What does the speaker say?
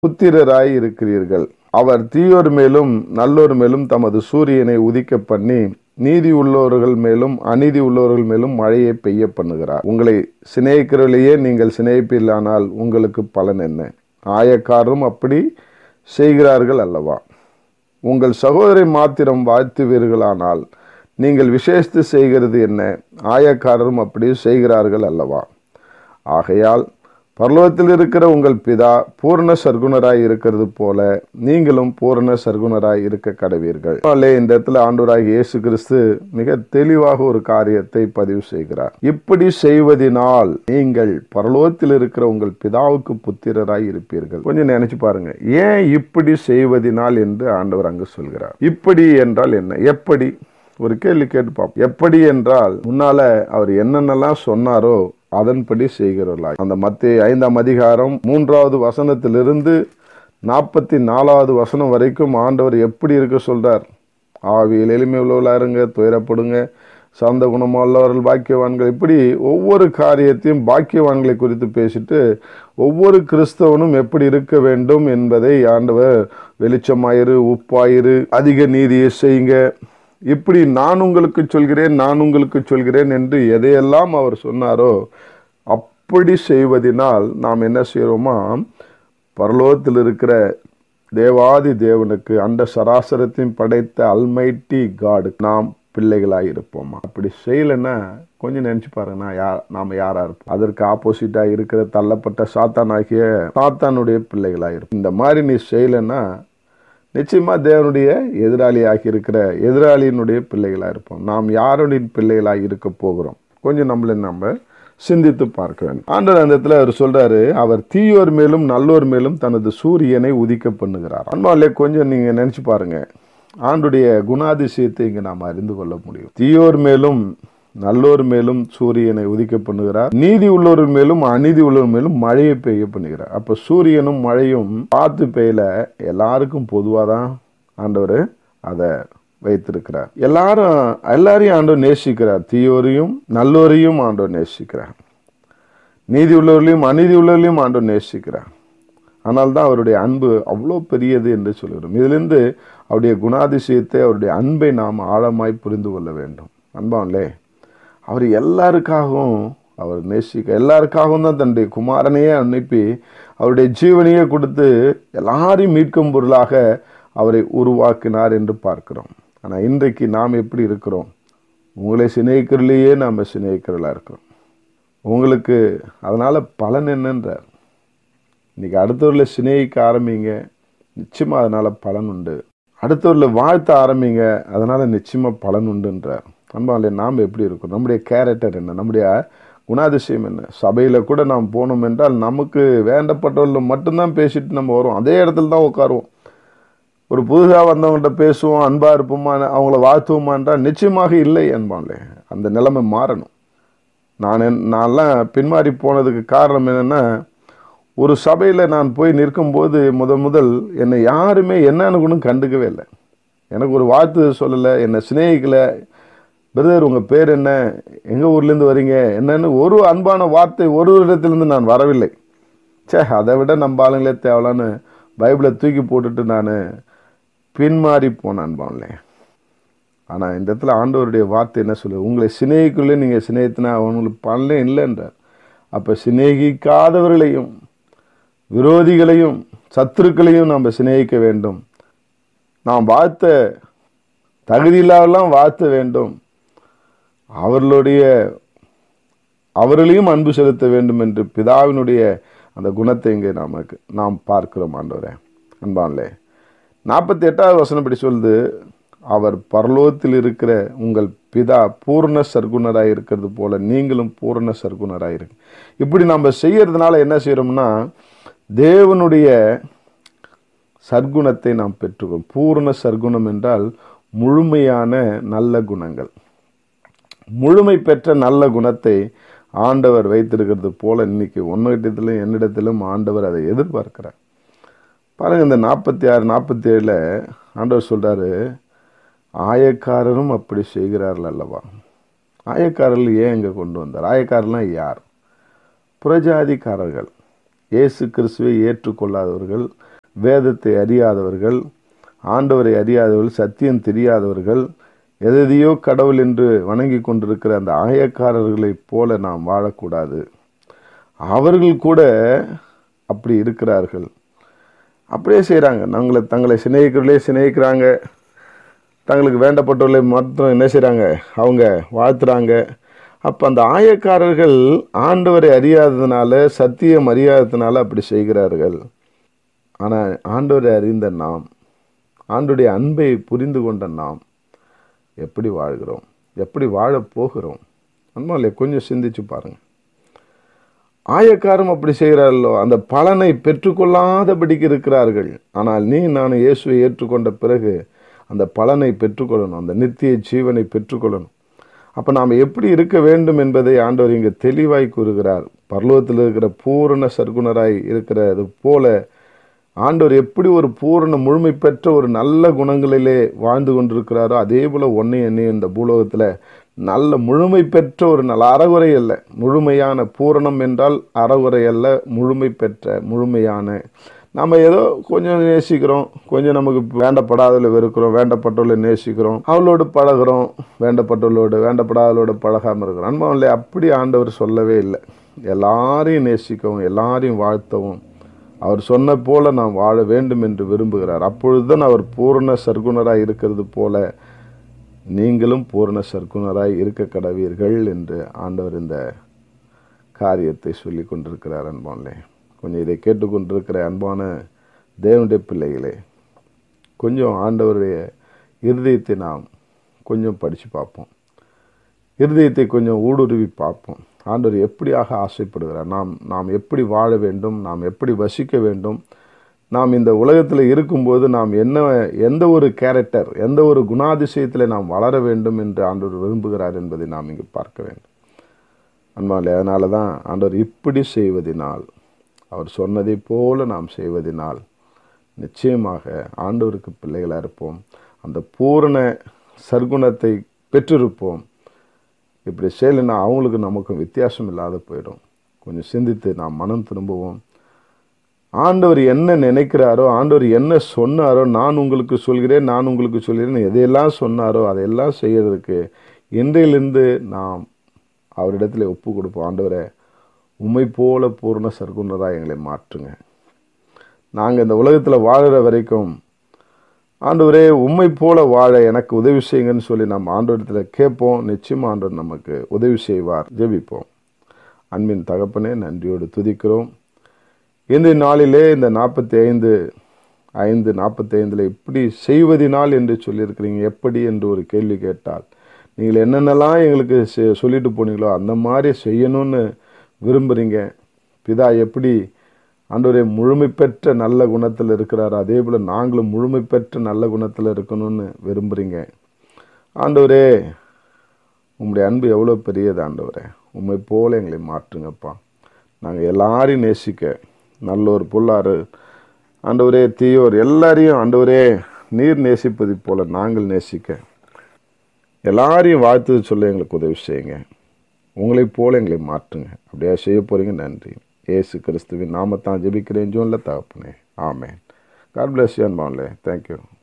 புத்திரராய் இருக்கிறீர்கள் அவர் தீயோர் மேலும் நல்லோர் மேலும் தமது சூரியனை உதிக்க பண்ணி நீதி உள்ளவர்கள் மேலும் அநீதி உள்ளவர்கள் மேலும் மழையை பெய்ய பண்ணுகிறார் உங்களை சிநேகிக்கிறவர்களையே நீங்கள் சிநேகிப்பீர்களானால் உங்களுக்கு பலன் என்ன ஆயக்காரரும் அப்படி செய்கிறார்கள் அல்லவா உங்கள் சகோதரை மாத்திரம் வாழ்த்துவீர்களானால் நீங்கள் விசேஷித்து செய்கிறது என்ன ஆயக்காரரும் அப்படி செய்கிறார்கள் அல்லவா ஆகையால் பரலோகத்தில் இருக்கிற உங்கள் பிதா பூர்ண சர்க்குணராய் இருக்கிறது போல நீங்களும் பூர்ண சர்க்குணராய் இருக்க கடவீர்கள் அதனாலே இந்த இடத்துல ஆண்டவராகிய இயேசு கிறிஸ்து மிக தெளிவாக ஒரு காரியத்தை பதிவு செய்கிறார் இப்படி செய்வதினால் நீங்கள் பரலோகத்தில் இருக்கிற உங்கள் பிதாவுக்கு புத்திரராய் இருப்பீர்கள் கொஞ்சம் நினைச்சு பாருங்க ஏன் இப்படி செய்வதினால் என்று ஆண்டவர் அங்கு சொல்கிறார் இப்படி என்றால் என்ன எப்படி ஒரு கேள்வி கேட்டு பார்ப்போம் எப்படி என்றால் முன்னால அவர் என்னென்னலாம் சொன்னாரோ அதன்படி செய்கிறவர்களாய் அந்த மத்திய ஐந்தாம் அதிகாரம் மூன்றாவது வசனத்திலிருந்து நாற்பத்தி நாலாவது வசனம் வரைக்கும் ஆண்டவர் எப்படி இருக்க சொல்றார் ஆவியில் எளிமை உள்ளவர்களா இருங்க துயரப்படுங்க சார்ந்த குணமுள்ளவர்கள் பாக்கியவான்கள் இப்படி ஒவ்வொரு காரியத்தையும் பாக்கியவான்களை குறித்து பேசிட்டு ஒவ்வொரு கிறிஸ்தவனும் எப்படி இருக்க வேண்டும் என்பதை ஆண்டவர் வெளிச்சமாயிரு உப்பாயிரு அதிக நீதியை செய்யுங்க இப்படி நான் உங்களுக்கு சொல்கிறேன் நான் உங்களுக்கு சொல்கிறேன் என்று எதையெல்லாம் அவர் சொன்னாரோ அப்படி செய்வதினால் நாம் என்ன செய்கிறோமா பரலோகத்தில் இருக்கிற தேவாதி தேவனுக்கு அந்த சராசரத்தையும் படைத்த அல்மைட்டி காடு நாம் பிள்ளைகளாக இருப்போமா அப்படி செய்யலைன்னா கொஞ்சம் நினைச்சு பாருங்க நான் யார் நாம யாரா இருப்போம் அதற்கு ஆப்போசிட்டா இருக்கிற தள்ளப்பட்ட சாத்தானாகிய சாத்தானுடைய பிள்ளைகளாக இருப்போம் இந்த மாதிரி நீ செய்யலைன்னா நிச்சயமா தேவனுடைய எதிராளியாகி இருக்கிற எதிராளியினுடைய பிள்ளைகளாக இருப்போம் நாம் யாருடைய பிள்ளைகளாக இருக்க போகிறோம் கொஞ்சம் நம்மளை நம்ம சிந்தித்து பார்க்க வேண்டும் ஆண்டவர் அந்த இடத்துல அவர் சொல்றாரு அவர் தீயோர் மேலும் நல்லோர் மேலும் தனது சூரியனை உதிக்க பண்ணுகிறார் அன்பாலே கொஞ்சம் நீங்க நினைச்சு பாருங்க ஆண்டுடைய குணாதிசயத்தை இங்க நாம் அறிந்து கொள்ள முடியும் தீயோர் மேலும் நல்லோர் மேலும் சூரியனை உதிக்க பண்ணுகிறார் நீதி உள்ளோர் மேலும் அநீதி உள்ளோர் மேலும் மழையை பெய்ய பண்ணுகிறார் அப்ப சூரியனும் மழையும் பார்த்து பெய்யல எல்லாருக்கும் பொதுவாக தான் ஆண்டவர் அதை வைத்திருக்கிறார் எல்லாரும் எல்லாரையும் ஆண்டவர் நேசிக்கிறார் தீயோரையும் நல்லோரையும் ஆண்டவர் நேசிக்கிறார் நீதி உள்ளவர்களையும் அநீதி உள்ளவர்களையும் ஆண்டவர் நேசிக்கிறார் ஆனால் தான் அவருடைய அன்பு அவ்வளோ பெரியது என்று சொல்கிறோம் இதிலிருந்து அவருடைய குணாதிசயத்தை அவருடைய அன்பை நாம் ஆழமாய் புரிந்து கொள்ள வேண்டும் அன்பாங்களே அவர் எல்லாருக்காகவும் அவர் நேசிக்க எல்லாருக்காகவும் தான் தன்னுடைய குமாரனையே அனுப்பி அவருடைய ஜீவனையே கொடுத்து எல்லாரையும் மீட்கும் பொருளாக அவரை உருவாக்கினார் என்று பார்க்கிறோம் ஆனால் இன்றைக்கு நாம் எப்படி இருக்கிறோம் உங்களை சிநேகிக்கிறதுலையே நாம் சிநேகிக்கிறவர்களாக இருக்கிறோம் உங்களுக்கு அதனால் பலன் என்னன்றார் இன்னைக்கு அடுத்தவர்களை சிநேகிக்க ஆரம்பிங்க நிச்சயமாக அதனால் பலன் உண்டு அடுத்தவரில் வாழ்த்த ஆரம்பிங்க அதனால் நிச்சயமாக பலன் உண்டுன்றார் அன்பாலே நாம் எப்படி இருக்கோம் நம்முடைய கேரக்டர் என்ன நம்முடைய குணாதிசயம் என்ன சபையில் கூட நாம் போனோம் என்றால் நமக்கு வேண்டப்பட்டவர்கள் மட்டும்தான் பேசிட்டு நம்ம வரோம் அதே இடத்துல தான் உட்காருவோம் ஒரு புதுசாக வந்தவங்கள்ட்ட பேசுவோம் அன்பாக இருப்போமா அவங்கள வாழ்த்துவோமான்றால் நிச்சயமாக இல்லை அன்பான்லே அந்த நிலைமை மாறணும் நான் என் நான்லாம் பின்மாறி போனதுக்கு காரணம் என்னென்னா ஒரு சபையில் நான் போய் நிற்கும்போது முத முதல் என்னை யாருமே என்னன்னு கூட கண்டுக்கவே இல்லை எனக்கு ஒரு வாழ்த்து சொல்லலை என்னை சிநேகிக்கலை பிரதர் உங்கள் பேர் என்ன எங்கள் ஊர்லேருந்து வரீங்க என்னன்னு ஒரு அன்பான வார்த்தை ஒரு இடத்துலேருந்து நான் வரவில்லை சே அதை விட நம்ம ஆளுங்களே தேவலான்னு பைபிளை தூக்கி போட்டுட்டு நான் பின்மாறி போன அன்பான்லே ஆனால் இந்த இடத்துல ஆண்டவருடைய வார்த்தை என்ன சொல்லுது உங்களை சிநேகிக்குள்ளே நீங்கள் சிநேகித்தினா அவங்களுக்கு பலனே இல்லைன்றார் அப்போ சிநேகிக்காதவர்களையும் விரோதிகளையும் சத்துருக்களையும் நாம் சிநேகிக்க வேண்டும் நாம் வாழ்த்த தகுதியில்லாதெல்லாம் வாழ்த்த வேண்டும் அவர்களுடைய அவர்களையும் அன்பு செலுத்த வேண்டும் என்று பிதாவினுடைய அந்த குணத்தை இங்கே நமக்கு நாம் பார்க்கிறோம் ஆண்டவரே அன்பான்லே நாற்பத்தி எட்டாவது வசனப்படி சொல்லுது அவர் பரலோகத்தில் இருக்கிற உங்கள் பிதா பூர்ண சர்க்குணராக இருக்கிறது போல நீங்களும் பூர்ண சர்க்குணராக இருக்கு இப்படி நம்ம செய்யறதுனால என்ன செய்யறோம்னா தேவனுடைய சர்க்குணத்தை நாம் பெற்றுக்கொள் பூர்ண சர்க்குணம் என்றால் முழுமையான நல்ல குணங்கள் முழுமை பெற்ற நல்ல குணத்தை ஆண்டவர் வைத்திருக்கிறது போல இன்னைக்கு உன்னிடத்திலும் என்னிடத்திலும் ஆண்டவர் அதை எதிர்பார்க்கிறார் பாருங்க இந்த நாற்பத்தி ஆறு நாற்பத்தி ஏழில் ஆண்டவர் சொல்றாரு ஆயக்காரரும் அப்படி செய்கிறார்கள் அல்லவா ஆயக்காரர்கள் ஏன் இங்கே கொண்டு வந்தார் ஆயக்காரர்லாம் யார் புறஜாதிக்காரர்கள் இயேசு கிறிஸ்துவை ஏற்றுக்கொள்ளாதவர்கள் வேதத்தை அறியாதவர்கள் ஆண்டவரை அறியாதவர்கள் சத்தியம் தெரியாதவர்கள் எதையோ கடவுள் என்று வணங்கி கொண்டிருக்கிற அந்த ஆயக்காரர்களைப் போல நாம் வாழக்கூடாது அவர்கள் கூட அப்படி இருக்கிறார்கள் அப்படியே செய்கிறாங்க நாங்களை தங்களை சிநேகிக்கிறவர்களே சிநேகிக்கிறாங்க தங்களுக்கு வேண்டப்பட்டவர்களை மாத்திரம் என்ன செய்கிறாங்க அவங்க வாழ்த்துறாங்க அப்போ அந்த ஆயக்காரர்கள் ஆண்டவரை அறியாததுனால சத்தியம் அறியாததுனால அப்படி செய்கிறார்கள் ஆனால் ஆண்டவரை அறிந்த நாம் ஆண்டுடைய அன்பை புரிந்து கொண்ட நாம் எப்படி வாழ்கிறோம் எப்படி வாழப் போகிறோம் அன்பாலே கொஞ்சம் சிந்திச்சு பாருங்க ஆயக்காரும் அப்படி செய்கிறார்களோ அந்த பலனை பெற்றுக்கொள்ளாதபடிக்கு இருக்கிறார்கள் ஆனால் நீ நான் இயேசுவை ஏற்றுக்கொண்ட பிறகு அந்த பலனை பெற்றுக்கொள்ளணும் அந்த நித்திய ஜீவனை பெற்றுக்கொள்ளணும் அப்போ நாம் எப்படி இருக்க வேண்டும் என்பதை ஆண்டவர் இங்கே தெளிவாய் கூறுகிறார் பரலோகத்தில் இருக்கிற பூரண சர்க்குணராய் இருக்கிறது போல ஆண்டவர் எப்படி ஒரு பூரண முழுமை பெற்ற ஒரு நல்ல குணங்களிலே வாழ்ந்து கொண்டிருக்கிறாரோ அதே போல் ஒன்னே என்னையும் இந்த பூலோகத்தில் நல்ல முழுமை பெற்ற ஒரு நல்ல அறகுறை அல்ல முழுமையான பூரணம் என்றால் அறகுறை அல்ல முழுமை பெற்ற முழுமையான நம்ம ஏதோ கொஞ்சம் நேசிக்கிறோம் கொஞ்சம் நமக்கு வேண்டப்படாதவளை வெறுக்கிறோம் வேண்டப்பட்டவளை நேசிக்கிறோம் அவளோடு பழகிறோம் வேண்டப்பட்டவளோடு வேண்டப்படாதவளோடு பழகாமல் இருக்கிறோம் அன்பாவில்லை அப்படி ஆண்டவர் சொல்லவே இல்லை எல்லாரையும் நேசிக்கவும் எல்லாரையும் வாழ்த்தவும் அவர் சொன்ன போல நாம் வாழ வேண்டும் என்று விரும்புகிறார் அப்பொழுதுதான் அவர் பூரண சர்க்குணராய் இருக்கிறது போல நீங்களும் பூரண சர்க்குணராய் இருக்க கடவீர்கள் என்று ஆண்டவர் இந்த காரியத்தை சொல்லி கொண்டிருக்கிறார் அன்பானே கொஞ்சம் இதை கேட்டுக்கொண்டிருக்கிற அன்பான தேவனுடைய பிள்ளைகளே கொஞ்சம் ஆண்டவருடைய இருதயத்தை நாம் கொஞ்சம் படித்து பார்ப்போம் இருதயத்தை கொஞ்சம் ஊடுருவி பார்ப்போம் ஆண்டவர் எப்படியாக ஆசைப்படுகிறார் நாம் நாம் எப்படி வாழ வேண்டும் நாம் எப்படி வசிக்க வேண்டும் நாம் இந்த உலகத்தில் இருக்கும்போது நாம் என்ன எந்த ஒரு கேரக்டர் எந்த ஒரு குணாதிசயத்தில் நாம் வளர வேண்டும் என்று ஆண்டவர் விரும்புகிறார் என்பதை நாம் இங்கு பார்க்க வேண்டும் அன்பாலே அதனால தான் ஆண்டவர் இப்படி செய்வதினால் அவர் சொன்னதை போல நாம் செய்வதினால் நிச்சயமாக ஆண்டவருக்கு பிள்ளைகளாக இருப்போம் அந்த பூரண சர்க்குணத்தை பெற்றிருப்போம் இப்படி செய்யலைன்னா அவங்களுக்கு நமக்கும் வித்தியாசம் இல்லாத போயிடும் கொஞ்சம் சிந்தித்து நாம் மனம் திரும்புவோம் ஆண்டவர் என்ன நினைக்கிறாரோ ஆண்டவர் என்ன சொன்னாரோ நான் உங்களுக்கு சொல்கிறேன் நான் உங்களுக்கு சொல்கிறேன் எதையெல்லாம் சொன்னாரோ அதையெல்லாம் செய்யறதுக்கு இன்றையிலிருந்து நாம் அவரிடத்துல ஒப்பு கொடுப்போம் ஆண்டவரை உண்மை போல பூர்ண சர்க்குணராக எங்களை மாற்றுங்க நாங்கள் இந்த உலகத்தில் வாழுற வரைக்கும் ஆண்டவரே உண்மை போல வாழ எனக்கு உதவி செய்யுங்கன்னு சொல்லி நம்ம ஆண்டவரத்தில் கேட்போம் நிச்சயமாக ஆண்டவர் நமக்கு உதவி செய்வார் ஜெபிப்போம் அன்பின் தகப்பனே நன்றியோடு துதிக்கிறோம் இந்த நாளிலே இந்த நாற்பத்தி ஐந்து ஐந்து நாற்பத்தி ஐந்தில் இப்படி செய்வதினால் என்று சொல்லியிருக்கிறீங்க எப்படி என்று ஒரு கேள்வி கேட்டால் நீங்கள் என்னென்னலாம் எங்களுக்கு செ- சொல்லிட்டு போனீங்களோ அந்த மாதிரி செய்யணும்னு விரும்புகிறீங்க பிதா எப்படி ஆண்டவரே முழுமை பெற்ற நல்ல குணத்தில் இருக்கிறார் அதே போல் நாங்களும் முழுமை பெற்ற நல்ல குணத்தில் இருக்கணும்னு விரும்புகிறீங்க ஆண்டவரே உம்முடைய அன்பு எவ்வளோ பெரியது ஆண்டவரே உண்மை போல எங்களை மாற்றுங்கப்பா நாங்கள் எல்லாரையும் நேசிக்க நல்லோர் பொல்லாறு ஆண்டவரே தீயோர் எல்லாரையும் ஆண்டவரே நீர் நேசிப்பது போல நாங்கள் நேசிக்க எல்லாரையும் வாழ்த்து சொல்ல எங்களுக்கு உதவி செய்யுங்க உங்களைப் போல எங்களை மாற்றுங்க அப்படியா செய்ய போறீங்க நன்றி ஏசு கிறிஸ்துவின் நாமத்தான் ஜெபிக்கிறேன் ஜோன்ல தகப்பனே ஆமேன் காட் பிளஸ் யூ அன்பான்லே தேங்க்யூ